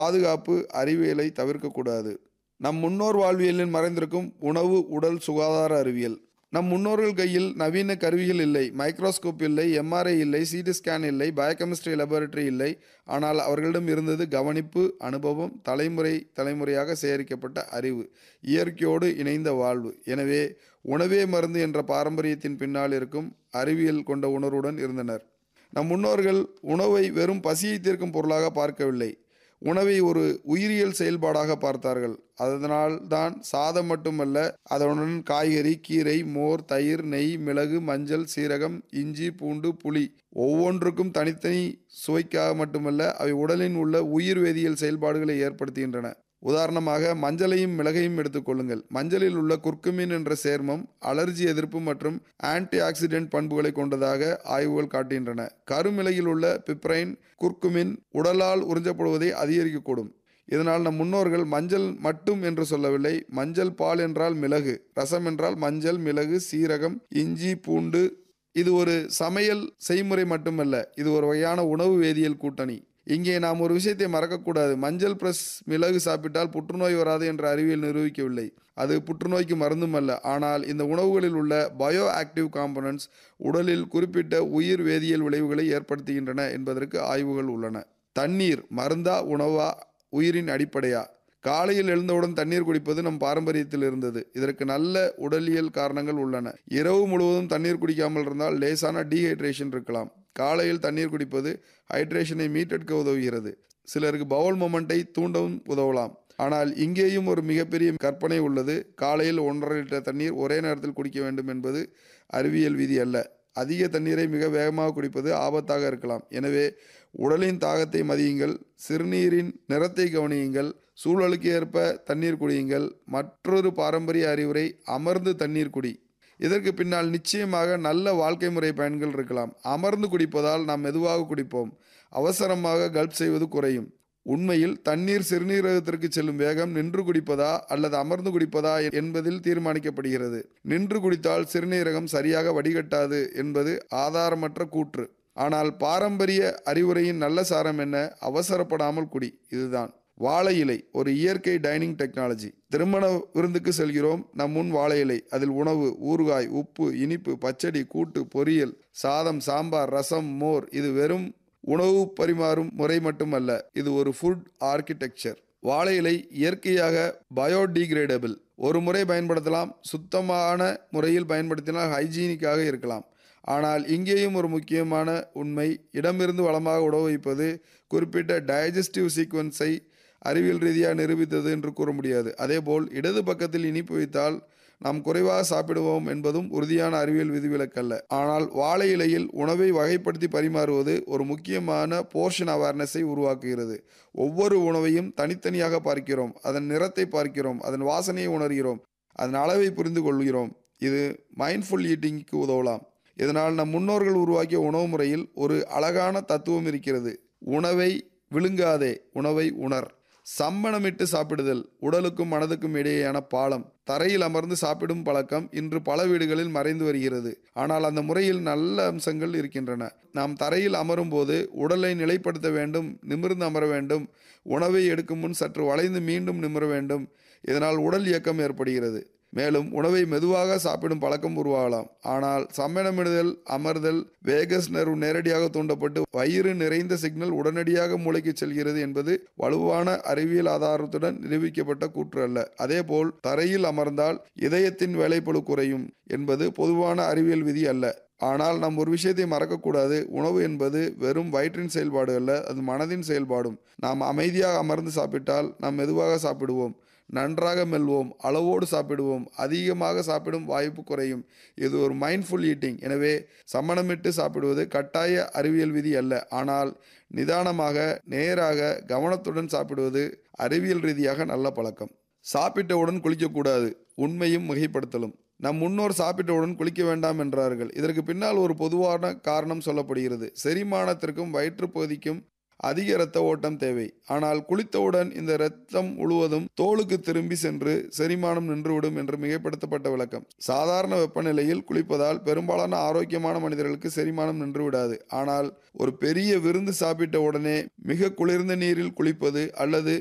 பாதுகாப்பு அறிவியலை தவிர்க்கக்கூடாது நம் முன்னோர் வாழ்வியலில் மறைந்திருக்கும் உணவு உடல் சுகாதார அறிவியல் நம் முன்னோர்கள் கையில் நவீன கருவிகள் இல்லை மைக்ரோஸ்கோப் இல்லை எம்ஆர்ஐ இல்லை சிடி ஸ்கேன் இல்லை பயோகெமிஸ்ட்ரி லெபார்டரி இல்லை ஆனால் அவர்களிடம் இருந்தது கவனிப்பு அனுபவம் தலைமுறை தலைமுறையாக சேகரிக்கப்பட்ட அறிவு இயற்கையோடு இணைந்த வாழ்வு எனவே உணவே மருந்து என்ற பாரம்பரியத்தின் பின்னால் இருக்கும் அறிவியல் கொண்ட உணர்வுடன் இருந்தனர் நம் முன்னோர்கள் உணவை வெறும் பசியை தீர்க்கும் பொருளாக பார்க்கவில்லை உணவை ஒரு உயிரியல் செயல்பாடாக பார்த்தார்கள் அதனால் தான் சாதம் மட்டுமல்ல அதனுடன் காய்கறி கீரை மோர் தயிர் நெய் மிளகு மஞ்சள் சீரகம் இஞ்சி பூண்டு புளி ஒவ்வொன்றுக்கும் தனித்தனி சுவைக்காக மட்டுமல்ல அவை உடலின் உள்ள உயிர் வேதியியல் செயல்பாடுகளை ஏற்படுத்துகின்றன உதாரணமாக மஞ்சளையும் மிளகையும் எடுத்துக்கொள்ளுங்கள் மஞ்சளில் உள்ள குர்குமின் என்ற சேர்மம் அலர்ஜி எதிர்ப்பு மற்றும் ஆன்டி ஆக்சிடென்ட் பண்புகளை கொண்டதாக ஆய்வுகள் காட்டுகின்றன கருமிளகில் உள்ள பிப்ரைன் குர்குமின் உடலால் உறிஞ்சப்படுவதை அதிகரிக்கக்கூடும் இதனால் நம் முன்னோர்கள் மஞ்சள் மட்டும் என்று சொல்லவில்லை மஞ்சள் பால் என்றால் மிளகு ரசம் என்றால் மஞ்சள் மிளகு சீரகம் இஞ்சி பூண்டு இது ஒரு சமையல் செய்முறை மட்டுமல்ல இது ஒரு வகையான உணவு வேதியியல் கூட்டணி இங்கே நாம் ஒரு விஷயத்தை மறக்கக்கூடாது மஞ்சள் ப்ளஸ் மிளகு சாப்பிட்டால் புற்றுநோய் வராது என்ற அறிவியல் நிரூபிக்கவில்லை அது புற்றுநோய்க்கு மருந்தும் அல்ல ஆனால் இந்த உணவுகளில் உள்ள பயோ ஆக்டிவ் காம்பனன்ட்ஸ் உடலில் குறிப்பிட்ட உயிர் வேதியியல் விளைவுகளை ஏற்படுத்துகின்றன என்பதற்கு ஆய்வுகள் உள்ளன தண்ணீர் மருந்தா உணவா உயிரின் அடிப்படையா காலையில் எழுந்தவுடன் தண்ணீர் குடிப்பது நம் பாரம்பரியத்தில் இருந்தது இதற்கு நல்ல உடலியல் காரணங்கள் உள்ளன இரவு முழுவதும் தண்ணீர் குடிக்காமல் இருந்தால் லேசான டீஹைட்ரேஷன் இருக்கலாம் காலையில் தண்ணீர் குடிப்பது ஹைட்ரேஷனை மீட்டெடுக்க உதவுகிறது சிலருக்கு பவுல் மொமெண்ட்டை தூண்டவும் உதவலாம் ஆனால் இங்கேயும் ஒரு மிகப்பெரிய கற்பனை உள்ளது காலையில் ஒன்றரை லிட்டர் தண்ணீர் ஒரே நேரத்தில் குடிக்க வேண்டும் என்பது அறிவியல் விதி அல்ல அதிக தண்ணீரை மிக வேகமாக குடிப்பது ஆபத்தாக இருக்கலாம் எனவே உடலின் தாகத்தை மதியுங்கள் சிறுநீரின் நிறத்தை கவனியுங்கள் சூழலுக்கு ஏற்ப தண்ணீர் குடியுங்கள் மற்றொரு பாரம்பரிய அறிவுரை அமர்ந்து தண்ணீர் குடி இதற்கு பின்னால் நிச்சயமாக நல்ல வாழ்க்கை முறை பயன்கள் இருக்கலாம் அமர்ந்து குடிப்பதால் நாம் மெதுவாக குடிப்போம் அவசரமாக கல்ப் செய்வது குறையும் உண்மையில் தண்ணீர் சிறுநீரகத்திற்கு செல்லும் வேகம் நின்று குடிப்பதா அல்லது அமர்ந்து குடிப்பதா என்பதில் தீர்மானிக்கப்படுகிறது நின்று குடித்தால் சிறுநீரகம் சரியாக வடிகட்டாது என்பது ஆதாரமற்ற கூற்று ஆனால் பாரம்பரிய அறிவுரையின் நல்ல சாரம் என்ன அவசரப்படாமல் குடி இதுதான் வாழை இலை ஒரு இயற்கை டைனிங் டெக்னாலஜி திருமண விருந்துக்கு செல்கிறோம் நம் முன் வாழை இலை அதில் உணவு ஊறுகாய் உப்பு இனிப்பு பச்சடி கூட்டு பொரியல் சாதம் சாம்பார் ரசம் மோர் இது வெறும் உணவு பரிமாறும் முறை மட்டுமல்ல இது ஒரு ஃபுட் ஆர்கிடெக்சர் வாழை இலை இயற்கையாக பயோடிகிரேடபிள் ஒரு முறை பயன்படுத்தலாம் சுத்தமான முறையில் பயன்படுத்தினால் ஹைஜீனிக்காக இருக்கலாம் ஆனால் இங்கேயும் ஒரு முக்கியமான உண்மை இடமிருந்து வளமாக உணவு வைப்பது குறிப்பிட்ட டைஜஸ்டிவ் சீக்வன்ஸை அறிவியல் ரீதியாக நிரூபித்தது என்று கூற முடியாது அதேபோல் இடது பக்கத்தில் இனிப்பு வைத்தால் நாம் குறைவாக சாப்பிடுவோம் என்பதும் உறுதியான அறிவியல் விதிவிலக்கல்ல ஆனால் வாழை இலையில் உணவை வகைப்படுத்தி பரிமாறுவது ஒரு முக்கியமான போர்ஷன் அவேர்னஸை உருவாக்குகிறது ஒவ்வொரு உணவையும் தனித்தனியாக பார்க்கிறோம் அதன் நிறத்தை பார்க்கிறோம் அதன் வாசனையை உணர்கிறோம் அதன் அளவை புரிந்து கொள்கிறோம் இது மைண்ட்ஃபுல் ஈட்டிங்க்கு உதவலாம் இதனால் நம் முன்னோர்கள் உருவாக்கிய உணவு முறையில் ஒரு அழகான தத்துவம் இருக்கிறது உணவை விழுங்காதே உணவை உணர் சம்மணமிட்டு சாப்பிடுதல் உடலுக்கும் மனதுக்கும் இடையேயான பாலம் தரையில் அமர்ந்து சாப்பிடும் பழக்கம் இன்று பல வீடுகளில் மறைந்து வருகிறது ஆனால் அந்த முறையில் நல்ல அம்சங்கள் இருக்கின்றன நாம் தரையில் அமரும் போது உடலை நிலைப்படுத்த வேண்டும் நிமிர்ந்து அமர வேண்டும் உணவை எடுக்கும் முன் சற்று வளைந்து மீண்டும் நிமிர வேண்டும் இதனால் உடல் இயக்கம் ஏற்படுகிறது மேலும் உணவை மெதுவாக சாப்பிடும் பழக்கம் உருவாகலாம் ஆனால் சம்மணமிடுதல் அமர்தல் வேகஸ் நர்வ் நேரடியாக தூண்டப்பட்டு வயிறு நிறைந்த சிக்னல் உடனடியாக மூளைக்கு செல்கிறது என்பது வலுவான அறிவியல் ஆதாரத்துடன் நிரூபிக்கப்பட்ட கூற்று அல்ல அதேபோல் தரையில் அமர்ந்தால் இதயத்தின் வேலைப்பழு குறையும் என்பது பொதுவான அறிவியல் விதி அல்ல ஆனால் நாம் ஒரு விஷயத்தை மறக்கக்கூடாது உணவு என்பது வெறும் வயிற்றின் செயல்பாடு அல்ல அது மனதின் செயல்பாடும் நாம் அமைதியாக அமர்ந்து சாப்பிட்டால் நாம் மெதுவாக சாப்பிடுவோம் நன்றாக மெல்வோம் அளவோடு சாப்பிடுவோம் அதிகமாக சாப்பிடும் வாய்ப்பு குறையும் இது ஒரு மைண்ட்ஃபுல் ஈட்டிங் எனவே சம்மணமிட்டு சாப்பிடுவது கட்டாய அறிவியல் விதி அல்ல ஆனால் நிதானமாக நேராக கவனத்துடன் சாப்பிடுவது அறிவியல் ரீதியாக நல்ல பழக்கம் சாப்பிட்டவுடன் குளிக்கக்கூடாது உண்மையும் மிகைப்படுத்தலும் நம் முன்னோர் சாப்பிட்டவுடன் குளிக்க வேண்டாம் என்றார்கள் இதற்கு பின்னால் ஒரு பொதுவான காரணம் சொல்லப்படுகிறது செரிமானத்திற்கும் வயிற்றுப்பகுதிக்கும் அதிக இரத்த ஓட்டம் தேவை ஆனால் குளித்தவுடன் இந்த இரத்தம் முழுவதும் தோலுக்கு திரும்பி சென்று செரிமானம் நின்றுவிடும் என்று மிகைப்படுத்தப்பட்ட விளக்கம் சாதாரண வெப்பநிலையில் குளிப்பதால் பெரும்பாலான ஆரோக்கியமான மனிதர்களுக்கு செரிமானம் நின்று விடாது ஆனால் ஒரு பெரிய விருந்து சாப்பிட்ட உடனே மிக குளிர்ந்த நீரில் குளிப்பது அல்லது